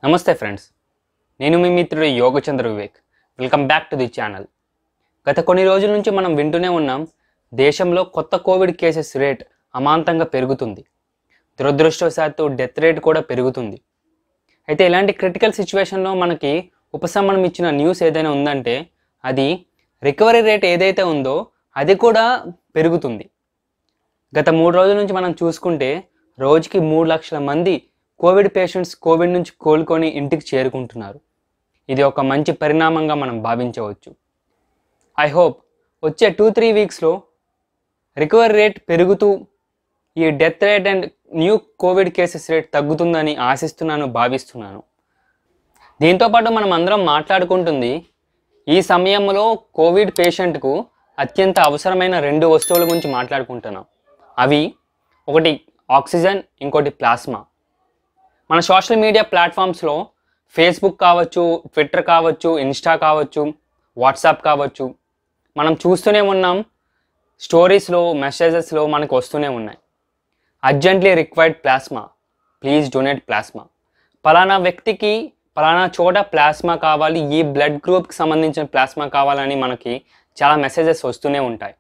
నమస్తే ఫ్రెండ్స్ నేను మీ మిత్రుడు Yogachandra Vivek welcome back to the channel గత కొన్ని రోజుల నుంచి మనం వింటూనే ఉన్నాం దేశంలో కొత్త కోవిడ్ కేసెస్ రేట్ అమాంతంగా పెరుగుతుంది దురదృష్టవశాత్తు డెత్ రేట్ కూడా పెరుగుతుంది అయితే ఇలాంటి క్రిటికల్ సిచ్యువేషన్లో మనకి ఉపశమనం ఇచ్చిన న్యూస్ ఏదైనా ఉందంటే అది రికవరీ రేట్ ఏదైతే ఉందో అది కూడా పెరుగుతుంది గత మూడు రోజుల నుంచి మనం చూసుకుంటే రోజుకి మూడు లక్షల మంది కోవిడ్ పేషెంట్స్ కోవిడ్ నుంచి కోలుకొని ఇంటికి చేరుకుంటున్నారు ఇది ఒక మంచి పరిణామంగా మనం భావించవచ్చు ఐ హోప్ వచ్చే టూ త్రీ వీక్స్లో రికవరీ రేట్ పెరుగుతూ ఈ death rate and new covid cases rate తగ్గుతుందని ఆశిస్తున్నాను భావిస్తున్నాను దీంతోపాటు మనం అందరం మాట్లాడుకుంటుంది ఈ సమయంలో కోవిడ్ పేషెంట్కు అత్యంత అవసరమైన రెండు వస్తువుల గురించి మాట్లాడుకుంటున్నాం అవి ఒకటి ఆక్సిజన్ ఇంకోటి ప్లాస్మా మన సోషల్ మీడియా ప్లాట్ఫామ్స్లో ఫేస్బుక్ కావచ్చు ట్విట్టర్ కావచ్చు ఇన్స్టా కావచ్చు వాట్సాప్ కావచ్చు మనం చూస్తూనే ఉన్నాం స్టోరీస్లో మెసేజెస్లో మనకు వస్తూనే ఉన్నాయి urgently required plasma please donate plasma పలానా వ్యక్తికి పలానా చోట ప్లాస్మా కావాలి ఈ బ్లడ్ గ్రూప్కి సంబంధించిన ప్లాస్మా కావాలని మనకి చాలా మెసేజెస్ వస్తూనే ఉంటాయి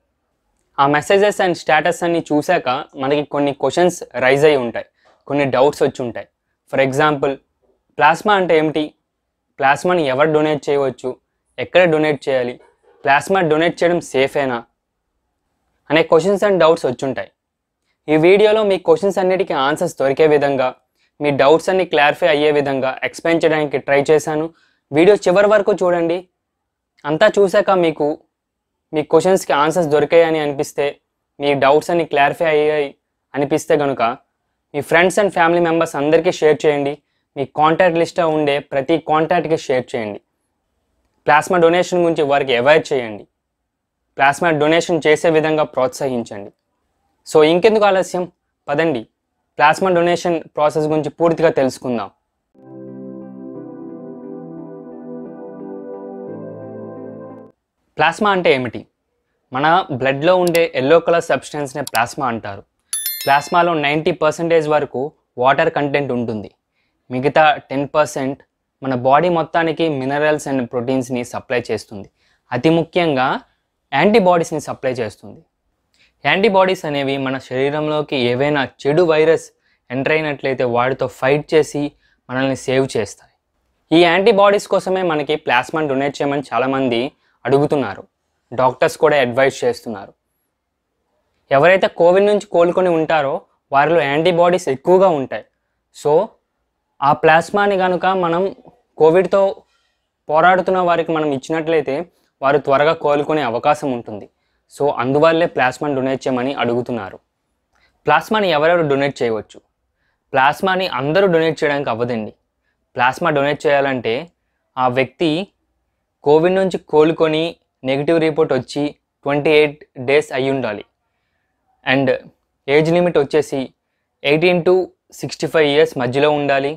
ఆ మెసేజెస్ అండ్ స్టేటస్ అన్ని చూశాక మనకి కొన్ని క్వశ్చన్స్ రైజ్ అయి ఉంటాయి కొన్ని డౌట్స్ వచ్చి ఉంటాయి ఫర్ ఎగ్జాంపుల్ ప్లాస్మా అంటే ఏమిటి ప్లాస్మాని ఎవరు డొనేట్ చేయవచ్చు ఎక్కడ డొనేట్ చేయాలి ప్లాస్మా డొనేట్ చేయడం సేఫేనా అనే క్వశ్చన్స్ అండ్ డౌట్స్ వచ్చుంటాయి ఈ వీడియోలో మీ క్వశ్చన్స్ అన్నిటికీ ఆన్సర్స్ దొరికే విధంగా మీ డౌట్స్ అన్ని క్లారిఫై అయ్యే విధంగా ఎక్స్ప్లెయిన్ చేయడానికి ట్రై చేశాను వీడియో చివరి వరకు చూడండి అంతా చూశాక మీకు మీ క్వశ్చన్స్కి ఆన్సర్స్ దొరికాయని అనిపిస్తే మీ డౌట్స్ అన్ని క్లారిఫై అయ్యాయి అనిపిస్తే కనుక మీ ఫ్రెండ్స్ అండ్ ఫ్యామిలీ మెంబర్స్ అందరికీ షేర్ చేయండి మీ కాంటాక్ట్ లిస్ట్లో ఉండే ప్రతి కాంటాక్ట్కి షేర్ చేయండి ప్లాస్మా డొనేషన్ గురించి వారికి అవాయిడ్ చేయండి ప్లాస్మా డొనేషన్ చేసే విధంగా ప్రోత్సహించండి సో ఇంకెందుకు ఆలస్యం పదండి ప్లాస్మా డొనేషన్ ప్రాసెస్ గురించి పూర్తిగా తెలుసుకుందాం ప్లాస్మా అంటే ఏమిటి మన బ్లడ్లో ఉండే ఎల్లో కలర్ సబ్స్టెన్స్నే ప్లాస్మా అంటారు ప్లాస్మాలో నైంటీ పర్సెంటేజ్ వరకు వాటర్ కంటెంట్ ఉంటుంది మిగతా టెన్ పర్సెంట్ మన బాడీ మొత్తానికి మినరల్స్ అండ్ ప్రోటీన్స్ని సప్లై చేస్తుంది అతి ముఖ్యంగా యాంటీబాడీస్ని సప్లై చేస్తుంది యాంటీబాడీస్ అనేవి మన శరీరంలోకి ఏవైనా చెడు వైరస్ ఎంటర్ అయినట్లయితే వాటితో ఫైట్ చేసి మనల్ని సేవ్ చేస్తాయి ఈ యాంటీబాడీస్ కోసమే మనకి ప్లాస్మా డొనేట్ చేయమని చాలామంది అడుగుతున్నారు డాక్టర్స్ కూడా అడ్వైస్ చేస్తున్నారు ఎవరైతే కోవిడ్ నుంచి కోలుకొని ఉంటారో వారిలో యాంటీబాడీస్ ఎక్కువగా ఉంటాయి సో ఆ ప్లాస్మాని కనుక మనం కోవిడ్తో పోరాడుతున్న వారికి మనం ఇచ్చినట్లయితే వారు త్వరగా కోలుకునే అవకాశం ఉంటుంది సో అందువల్లే ప్లాస్మాని డొనేట్ చేయమని అడుగుతున్నారు ప్లాస్మాని ఎవరెవరు డొనేట్ చేయవచ్చు ప్లాస్మాని అందరూ డొనేట్ చేయడానికి అవ్వదండి ప్లాస్మా డొనేట్ చేయాలంటే ఆ వ్యక్తి కోవిడ్ నుంచి కోలుకొని నెగిటివ్ రిపోర్ట్ వచ్చి ట్వంటీ ఎయిట్ డేస్ అయి ఉండాలి అండ్ ఏజ్ లిమిట్ వచ్చేసి eighteen to sixty five years మధ్యలో ఉండాలి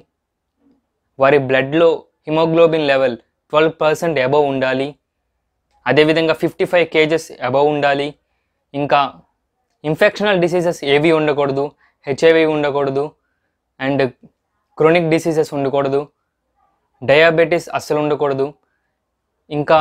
వారి బ్లడ్లో haemoglobin level twelve percent above ఉండాలి అదేవిధంగా ఫిఫ్టీ ఫైవ్ కేజెస్ అబవ్ ఉండాలి ఇంకా ఇన్ఫెక్షనల్ డిసీజెస్ ఏవి ఉండకూడదు హెచ్ఐవి ఉండకూడదు అండ్ క్రోనిక్ డిసీజెస్ ఉండకూడదు డయాబెటీస్ అస్సలు ఉండకూడదు ఇంకా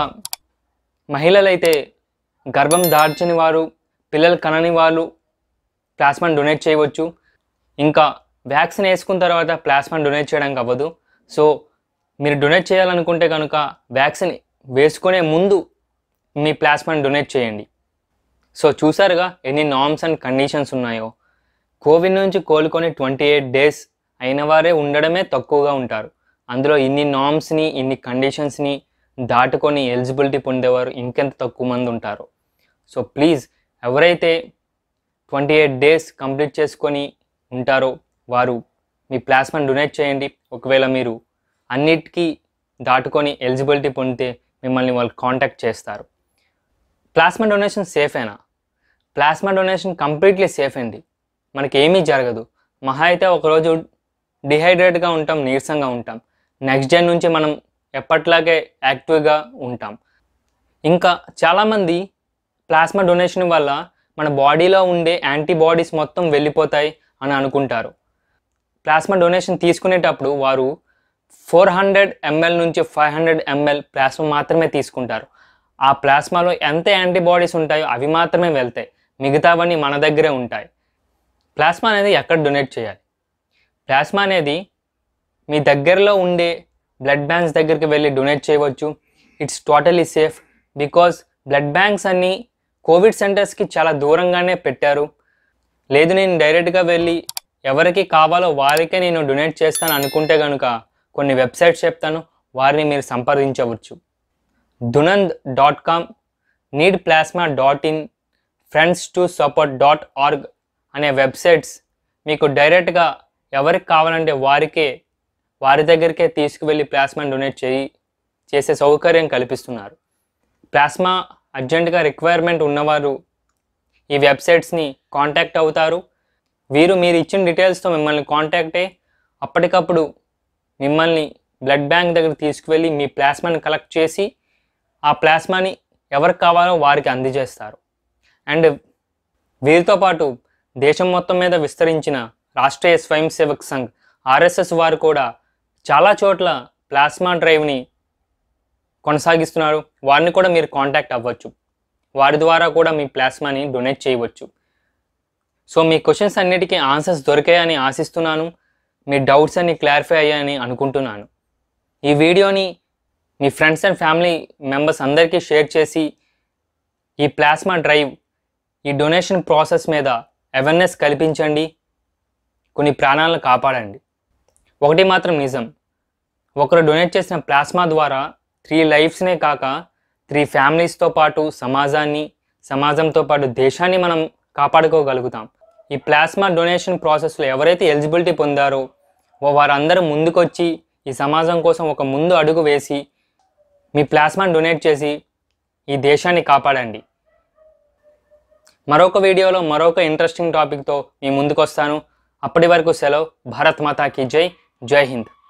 మహిళలైతే గర్భం దాల్చని వారు పిల్లలు కనని వాళ్ళు ప్లాస్మాని డొనేట్ చేయవచ్చు ఇంకా వ్యాక్సిన్ వేసుకున్న తర్వాత ప్లాస్మాని డొనేట్ చేయడానికి అవ్వదు సో మీరు డొనేట్ చేయాలనుకుంటే కనుక వ్యాక్సిన్ వేసుకునే ముందు మీ ప్లాస్మాని డొనేట్ చేయండి సో చూసారుగా ఎన్ని నామ్స్ అండ్ కండిషన్స్ ఉన్నాయో కోవిడ్ నుంచి కోలుకొని ట్వంటీ ఎయిట్ డేస్ అయిన వారే ఉండడమే తక్కువగా ఉంటారు అందులో ఇన్ని నామ్స్ని ఇన్ని కండిషన్స్ని దాటుకొని ఎలిజిబిలిటీ పొందేవారు ఇంకెంత తక్కువ మంది ఉంటారు సో ప్లీజ్ ఎవరైతే ట్వంటీ ఎయిట్ డేస్ కంప్లీట్ చేసుకొని ఉంటారో వారు మీ ప్లాస్మాని డొనేట్ చేయండి ఒకవేళ మీరు అన్నిటికీ దాటుకొని ఎలిజిబిలిటీ పొందితే మిమ్మల్ని వాళ్ళు కాంటాక్ట్ చేస్తారు ప్లాస్మా డొనేషన్ సేఫేనా ప్లాస్మా డొనేషన్ కంప్లీట్లీ సేఫ్ అండి మనకి ఏమీ జరగదు మహా అయితే ఒకరోజు డిహైడ్రేట్గా ఉంటాం నీరసంగా ఉంటాం నెక్స్ట్ డే నుంచి మనం ఎప్పట్లాగే యాక్టివ్గా ఉంటాం ఇంకా చాలామంది ప్లాస్మా డొనేషన్ వల్ల మన బాడీలో ఉండే యాంటీబాడీస్ మొత్తం వెళ్ళిపోతాయి అని అనుకుంటారు ప్లాస్మా డొనేషన్ తీసుకునేటప్పుడు వారు ఫోర్ హండ్రెడ్ ఎంఎల్ నుంచి ఫైవ్ హండ్రెడ్ ఎంఎల్ ప్లాస్మా మాత్రమే తీసుకుంటారు ఆ ప్లాస్మాలో ఎంత యాంటీబాడీస్ ఉంటాయో అవి మాత్రమే వెళ్తాయి మిగతావన్నీ మన దగ్గరే ఉంటాయి ప్లాస్మా అనేది ఎక్కడ డొనేట్ చేయాలి ప్లాస్మా అనేది మీ దగ్గరలో ఉండే బ్లడ్ బ్యాంక్స్ దగ్గరికి వెళ్ళి డొనేట్ చేయవచ్చు it's totally safe because blood banks అన్నీ కోవిడ్ సెంటర్స్కి చాలా దూరంగానే పెట్టారు లేదు నేను డైరెక్ట్గా వెళ్ళి ఎవరికి కావాలో వారికే నేను డొనేట్ చేస్తాను అనుకుంటే కనుక కొన్ని వెబ్సైట్స్ చెప్తాను వారిని మీరు సంప్రదించవచ్చు దునంద్ dot com need plasma dot in friends to support dot org అనే వెబ్సైట్స్ మీకు డైరెక్ట్గా ఎవరికి కావాలంటే వారికే వారి దగ్గరికే తీసుకువెళ్ళి ప్లాస్మా డొనేట్ చేయి చేసే సౌకర్యం కల్పిస్తున్నారు ప్లాస్మా అర్జెంటుగా రిక్వైర్మెంట్ ఉన్నవారు ఈ వెబ్సైట్స్ని కాంటాక్ట్ అవుతారు వీరు మీరు ఇచ్చిన డీటెయిల్స్తో మిమ్మల్ని కాంటాక్ట్ అయ్యి అప్పటికప్పుడు మిమ్మల్ని బ్లడ్ బ్యాంక్ దగ్గర తీసుకువెళ్ళి మీ ప్లాస్మాని కలెక్ట్ చేసి ఆ ప్లాస్మాని ఎవరికి కావాలో వారికి అందజేస్తారు అండ్ వీరితో పాటు దేశం మొత్తం మీద విస్తరించిన రాష్ట్రీయ స్వయం సేవక్ సంఘ్ ఆర్ఎస్ఎస్ వారు కూడా చాలా చోట్ల ప్లాస్మా డ్రైవ్ని కొనసాగిస్తున్నారు వారిని కూడా మీరు కాంటాక్ట్ అవ్వచ్చు వారి ద్వారా కూడా మీ ప్లాస్మాని డొనేట్ చేయవచ్చు సో మీ క్వశ్చన్స్ అన్నిటికీ ఆన్సర్స్ దొరికాయని ఆశిస్తున్నాను మీ డౌట్స్ అన్ని క్లారిఫై అయ్యాయని అనుకుంటున్నాను ఈ వీడియోని మీ ఫ్రెండ్స్ అండ్ ఫ్యామిలీ మెంబర్స్ అందరికీ షేర్ చేసి ఈ ప్లాస్మా డ్రైవ్ ఈ డొనేషన్ ప్రాసెస్ మీద అవేర్నెస్ కల్పించండి కొన్ని ప్రాణాలను కాపాడండి ఒకటి మాత్రం నిజం ఒకరు డొనేట్ చేసిన ప్లాస్మా ద్వారా త్రీ లైఫ్స్నే కాక త్రీ ఫ్యామిలీస్తో పాటు సమాజాన్ని సమాజంతో పాటు దేశాన్ని మనం కాపాడుకోగలుగుతాం ఈ ప్లాస్మా డొనేషన్ ప్రాసెస్లో ఎవరైతే ఎలిజిబిలిటీ పొందారో వా- వారందరూ ముందుకొచ్చి ఈ సమాజం కోసం ఒక ముందు అడుగు వేసి మీ ప్లాస్మాని డొనేట్ చేసి ఈ దేశాన్ని కాపాడండి మరొక వీడియోలో మరొక ఇంట్రెస్టింగ్ టాపిక్తో మీ ముందుకు వస్తాను అప్పటి వరకు సెలవు భారత్ మాతాకి జై జై హింద్